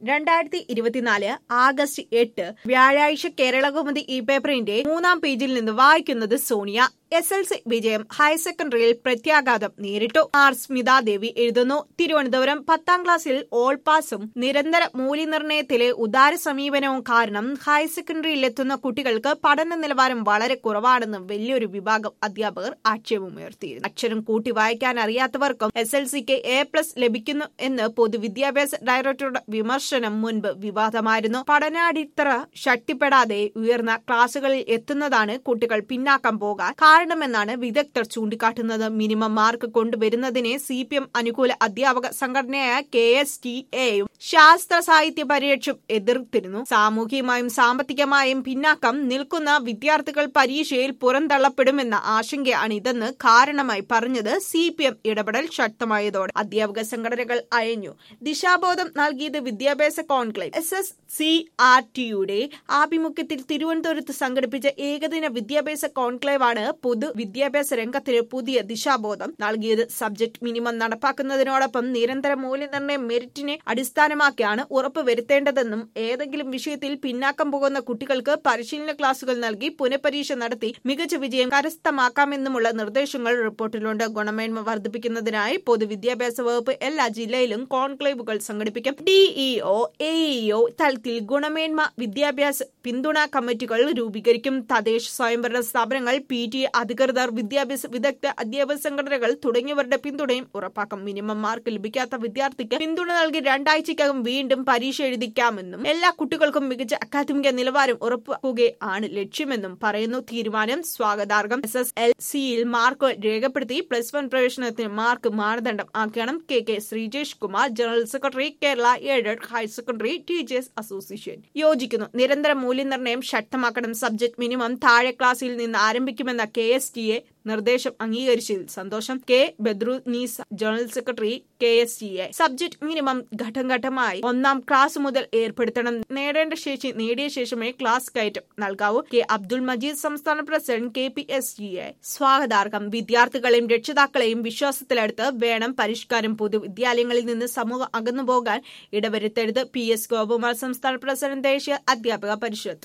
രണ്ടായിരത്തി ഇരുപത്തിനാല് ആഗസ്റ്റ് എട്ട് വ്യാഴാഴ്ച കേരളകൗമുദി ഈ പേപ്പറിന്റെ മൂന്നാം പേജിൽ നിന്ന് വായിക്കുന്നത് സോണിയ എസ് എൽ സി വിജയം ഹയർ സെക്കൻഡറിയിൽ പ്രത്യാഘാതം നേരിട്ടു ആർ സ്മിതാദേവി എഴുതുന്നു തിരുവനന്തപുരം പത്താം ക്ലാസ്സിൽ ഓൾ പാസും നിരന്തര മൂല്യനിർണ്ണയത്തിലെ ഉദാര സമീപനവും കാരണം ഹയർ സെക്കൻഡറിയിൽ എത്തുന്ന കുട്ടികൾക്ക് പഠന നിലവാരം വളരെ കുറവാണെന്ന് വലിയൊരു വിഭാഗം അധ്യാപകർ ആക്ഷേപമുയർത്തിയിരുന്നു അക്ഷരം കൂട്ടി വായിക്കാൻ അറിയാത്തവർക്കും എസ് എൽ സിക്ക് എ പ്ലസ് ലഭിക്കുന്നു എന്ന് പൊതുവിദ്യാഭ്യാസ ഡയറക്ടറുടെ വിമർശനം മുൻപ് വിവാദമായിരുന്നു പഠനാടിത്തറ ശക്തിപ്പെടാതെ ഉയർന്ന ക്ലാസുകളിൽ എത്തുന്നതാണ് കുട്ടികൾ പിന്നാക്കം പോകാൻ കാരണമെന്നാണ് വിദഗ്ധർ ചൂണ്ടിക്കാട്ടുന്നത് മിനിമം മാർക്ക് കൊണ്ടുവരുന്നതിനെ സി പി എം അനുകൂല അധ്യാപക സംഘടനയായ കെ എസ് ടി എയും ശാസ്ത്ര സാഹിത്യ പരിരക്ഷയും എതിർത്തിരുന്നു സാമൂഹികമായും സാമ്പത്തികമായും പിന്നാക്കം നിൽക്കുന്ന വിദ്യാർത്ഥികൾ പരീക്ഷയിൽ പുറന്തള്ളപ്പെടുമെന്ന ആശങ്കയാണ് ഇതെന്ന് കാരണമായി പറഞ്ഞത് സി പി എം ഇടപെടൽ ശക്തമായതോടെ അധ്യാപക സംഘടനകൾ അയഞ്ഞു ദിശാബോധം നൽകിയത് വിദ്യാഭ്യാസ conclave S S C R ടിയുടെ ആഭിമുഖ്യത്തിൽ തിരുവനന്തപുരത്ത് സംഘടിപ്പിച്ച ഏകദിന വിദ്യാഭ്യാസ കോൺക്ലേവാണ് പൊതു വിദ്യാഭ്യാസ രംഗത്തിന് പുതിയ ദിശാബോധം നൽകിയത് സബ്ജക്ട് മിനിമം നടപ്പാക്കുന്നതിനോടൊപ്പം നിരന്തര മൂല്യനിർണ്ണയം മെറിറ്റിനെ അടിസ്ഥാനമാക്കിയാണ് ഉറപ്പുവരുത്തേണ്ടതെന്നും ഏതെങ്കിലും വിഷയത്തിൽ പിന്നാക്കം പോകുന്ന കുട്ടികൾക്ക് പരിശീലന ക്ലാസുകൾ നൽകി പുനഃപരീക്ഷ നടത്തി മികച്ച വിജയം കരസ്ഥമാക്കാമെന്നുമുള്ള നിർദ്ദേശങ്ങൾ റിപ്പോർട്ടിലുണ്ട് ഗുണമേന്മ വർദ്ധിപ്പിക്കുന്നതിനായി പൊതുവിദ്യാഭ്യാസ വകുപ്പ് എല്ലാ ജില്ലയിലും കോൺക്ലേവുകൾ സംഘടിപ്പിക്കും ഡിഇഒ എഇഒ തലത്തിൽ ഗുണമേന്മ വിദ്യാഭ്യാസ പിന്തുണാ കമ്മിറ്റികൾ രൂപീകരിക്കും തദ്ദേശ സ്വയംഭരണ സ്ഥാപനങ്ങൾ പി ടി അധികൃതർ വിദ്യാഭ്യാസ വിദഗ്ധ അധ്യാപക സംഘടനകൾ തുടങ്ങിയവരുടെ പിന്തുണയും ഉറപ്പാക്കും മിനിമം മാർക്ക് ലഭിക്കാത്ത വിദ്യാർത്ഥിക്ക് പിന്തുണ നൽകി രണ്ടാഴ്ചയ്ക്കകം വീണ്ടും പരീക്ഷ എഴുതിക്കാമെന്നും എല്ലാ കുട്ടികൾക്കും മികച്ച അക്കാദമിക നിലവാരം ഉറപ്പാക്കുകയാണ് ലക്ഷ്യമെന്നും പറയുന്നു തീരുമാനം സ്വാഗതാർഹം എസ് എസ് എൽ സിയിൽ മാർക്ക് രേഖപ്പെടുത്തി പ്ലസ് വൺ പ്രവേശനത്തിന് മാർക്ക് മാനദണ്ഡം ആക്കണം K K Sreejesh Kumar general secretary Kerala aided higher secondary teachers association യോജിക്കുന്നു നിരന്തര മൂല്യനിർണ്ണയം ശക്തമാക്കണം സബ്ജക്ട് മിനിമം താഴെ ക്ലാസ്സിൽ നിന്ന് ആരംഭിക്കുമെന്ന കെ എസ് ടി എ നിർദ്ദേശം അംഗീകരിച്ചതിൽ സന്തോഷം K Badruneesa general secretary K S T A subject minimum ഘട്ടം ഘട്ടമായി ഒന്നാം ക്ലാസ് മുതൽ ഏർപ്പെടുത്തണം നേടേണ്ട ശേഷി നേടിയ ശേഷമേ ക്ലാസ് കയറ്റം നൽകാവൂ കെ അബ്ദുൾ മജീദ് സംസ്ഥാന president K P S T A സ്വാഗതാർഹം വിദ്യാർത്ഥികളെയും രക്ഷിതാക്കളെയും വിശ്വാസത്തിലെടുത്ത് വേണം പരിഷ്കാരം പൊതുവിദ്യാലയങ്ങളിൽ നിന്ന് സമൂഹം അകന്നുപോകാൻ ഇടവരുത്തരുത് പി എസ് ഗോപകുമാർ സംസ്ഥാന പ്രസിഡന്റ് ദേശീയ അധ്യാപക പരിഷത്ത്